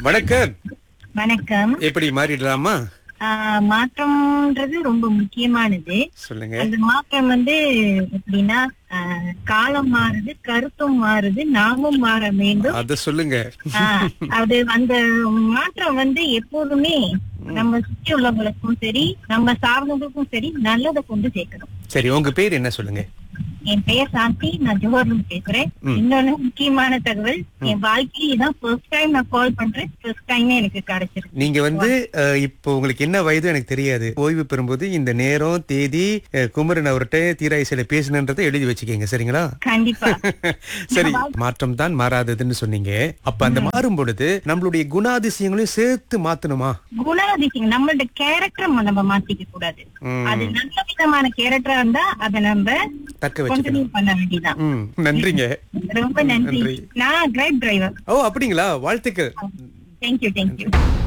வணக்கம் வணக்கம் எப்படி மாறிடலாமா ஆஹ் மாற்றம்ன்றது ரொம்ப முக்கியமானது சொல்லுங்க அந்த மாற்றம் வந்து எப்படின்னா ஆஹ் காலம் மாறுது கருத்தும் மாறுது நாமும் மாற வேண்டும் அத சொல்லுங்க ஆஹ் அது அந்த மாற்றம் வந்து எப்போதுமே நம்ம சுற்றி உள்ளவங்களுக்கும் சரி நம்ம சார்ந்தவங்களுக்கும் சரி நல்லதை கொண்டு சேர்க்கணும் சரி உங்க பேர் என்ன சொல்லுங்க என் பெயர் சாந்தி நான் ஜோஹர்ல பேசுறேன் ம். இன்னொன்னு முக்கியமான தகவல் என் வாழ்க்கையில இதான் ஃபர்ஸ்ட் டைம் நான் கால் பண்றேன் ஃபர்ஸ்ட் டைமே எனக்கு கிடைச்சிருக்கு நீங்க வந்து அஹ், இப்போ உங்களுக்கு என்ன வயது எனக்கு தெரியாது ஓய்வு பெறும்போது இந்த நேரம் தேதி அஹ், குமரன் அவர்கிட்ட தீராயிசையில பேசணுன்றதை எழுதி வச்சுக்கோங்க சரிங்களா கண்டிப்பா சரி மாற்றம் தான் மாறாததுன்னு சொன்னீங்க அப்ப அந்த மாறும் பொழுது நம்மளுடைய குணாதிசயங்களையும் சேர்த்து மாத்தணுமா குணாதிசயம் நம்மளோட கேரக்டர் நம்ம மாத்திக்க கூடாது ம். அது நல்ல விதமான கேரக்டரா இருந்தா அதை நம்ம தக்க வச்சுக்கணும் கண்டினியூ பண்ண வேண்டியதான் ம் நன்றிங்க ரொம்ப நன்றி நன்றி. நான் கிரைட் டிரைவர் ஓ அப்படிங்களா வாழ்த்துக்கள் தேங்க்யூ தேங்க்யூ